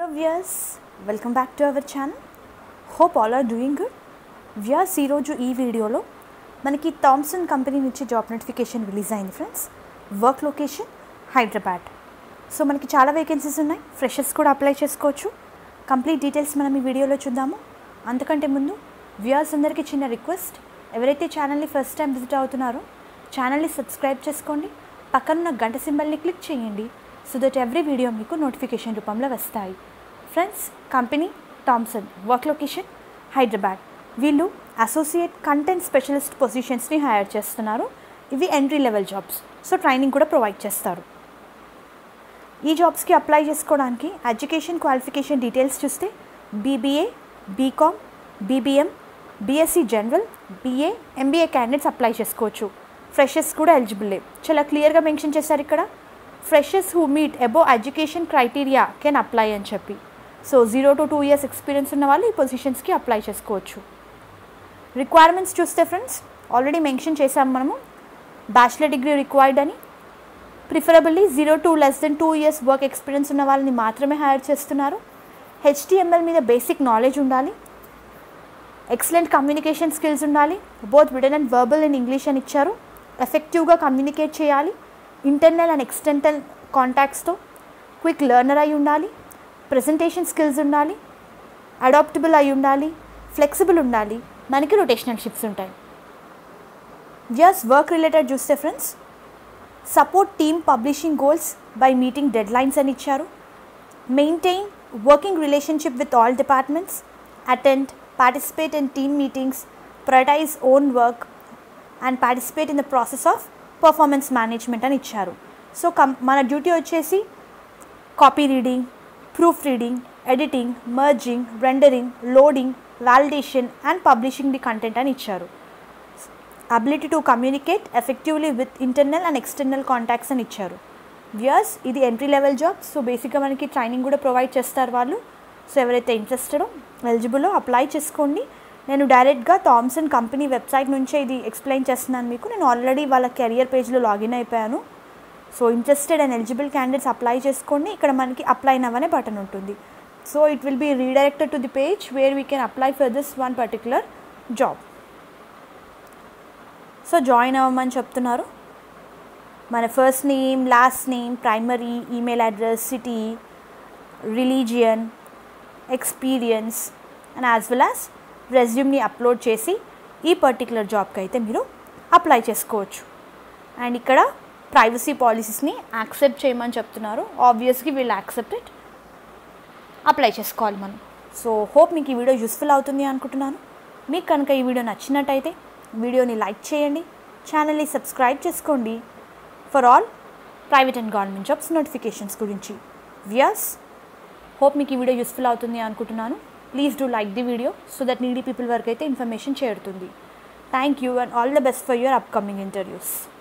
viewers welcome back to our channel hope all are doing good viewers ఈరోజు ఈ వీడియోలో మనకి థామ్సన్ కంపెనీ నుంచి జాబ్ నోటిఫికేషన్ రిలీజ్ అయింది friends work location Hyderabad so మనకి చాలా వేకెన్సీస్ ఉన్నాయి ఫ్రెషర్స్ కూడా అప్లై చేసుకోవచ్చు కంప్లీట్ డీటెయిల్స్ మనం ఈ వీడియోలో చూద్దాము అంతకంటే ముందు వ్యూయర్స్ అందరికీ చిన్న రిక్వెస్ట్ ఎవరైతే ఛానల్ని ఫస్ట్ టైం విజిట్ అవుతున్నారో ఛానల్ని సబ్స్క్రైబ్ చేసుకోండి పక్కనున్న గంట సింబల్ని క్లిక్ చేయండి సో దట్ ఎవ్రీ వీడియో మీకు నోటిఫికేషన్ రూపంలో వస్తాయి friends company Thomson work location Hyderabad వీళ్ళు అసోసియేట్ కంటెంట్ స్పెషలిస్ట్ పొజిషన్స్ని హైర్ చేస్తున్నారు ఇవి entry level jobs so training కూడా ప్రొవైడ్ చేస్తారు ఈ జాబ్స్కి అప్లై చేసుకోవడానికి ఎడ్యుకేషన్ క్వాలిఫికేషన్ డీటెయిల్స్ చూస్తే BBA BCom BBM BSc general BA MBA candidates apply చేసుకోవచ్చు ఫ్రెషర్స్ కూడా ఎలిజిబుల్లే చాలా క్లియర్గా మెన్షన్ చేశారు ఇక్కడ freshers who meet above education criteria can apply అని చెప్పి so zero to two years experience ఉన్న వాళ్ళు ఈ పొజిషన్స్కి అప్లై చేసుకోవచ్చు రిక్వైర్మెంట్స్ చూస్తే ఫ్రెండ్స్ ఆల్రెడీ మెన్షన్ చేసాం మనము బ్యాచిలర్ డిగ్రీ రిక్వైర్డ్ అని preferably zero to less than two years work experience ఉన్న వాళ్ళని మాత్రమే హైర్ చేస్తున్నారు హెచ్టిఎంఎల్ మీద బేసిక్ నాలెడ్జ్ ఉండాలి ఎక్సలెంట్ కమ్యూనికేషన్ స్కిల్స్ ఉండాలి both written and verbal in English అని ఇచ్చారు ఎఫెక్టివ్గా కమ్యూనికేట్ చేయాలి ఇంటర్నల్ అండ్ ఎక్స్టర్నల్ కాంటాక్ట్స్తో క్విక్ లెర్నర్ అయి ఉండాలి ప్రజెంటేషన్ స్కిల్స్ ఉండాలి అడాప్టబుల్ అయి ఉండాలి ఫ్లెక్సిబుల్ ఉండాలి మనకి రొటేషనల్ షిప్స్ ఉంటాయి జస్ట్ వర్క్ రిలేటెడ్ చూస్తే friends support team publishing goals by meeting deadlines అని ఇచ్చారు maintain working relationship with all departments attend participate in team meetings prioritise own work and participate in the process of performance management అని ఇచ్చారు so come మన duty వచ్చేసి copy reading proof reading editing merging rendering loading validation and publishing the content అని ఇచ్చారు ability to communicate effectively with internal and external contacts అని ఇచ్చారు viewers ఇది entry level job so బేసిక్గా మనకి ట్రైనింగ్ కూడా ప్రొవైడ్ చేస్తారు వాళ్ళు సో ఎవరైతే ఇంట్రెస్టెడో ఎలిజిబులో అప్లై చేసుకోండి నేను డైరెక్ట్గా థామ్సన్ కంపెనీ వెబ్సైట్ నుంచే ఇది ఎక్స్ప్లెయిన్ చేస్తున్నాను మీకు నేను ఆల్రెడీ వాళ్ళ కెరియర్ పేజ్లో లాగిన్ అయిపోయాను so interested and eligible candidates apply చేసుకోండి ఇక్కడ మనకి అప్లై నవ్ బటన్ ఉంటుంది so it will be redirected to the page where we can apply for this one particular job so join అవ్వమని చెప్తున్నారు మన first name last name primary email address city religion experience and as well as రెజ్యూమ్ని upload చేసి ఈ particular జాబ్కి అయితే మీరు apply చేసుకోవచ్చు అండ్ ఇక్కడ ప్రైవసీ పాలసీస్ని యాక్సెప్ట్ చేయమని చెప్తున్నారు ఆబ్వియస్లీ వీళ్ళు యాక్సెప్ట్ ఇట్ అప్లై చేసుకోవాలి మనం సో హోప్ మీకు ఈ వీడియో యూస్ఫుల్ అవుతుంది అనుకుంటున్నాను మీకు కనుక ఈ వీడియో నచ్చినట్టయితే వీడియోని లైక్ చేయండి ఛానల్ని సబ్స్క్రైబ్ చేసుకోండి for all private and government jobs notifications గురించి వ్యాస్ హోప్ మీకు ఈ వీడియో యూస్ఫుల్ అవుతుంది అనుకుంటున్నాను please do like the video so that needy people వరకు అయితే ఇన్ఫర్మేషన్ చేరుతుంది thank you and all the best for your upcoming interviews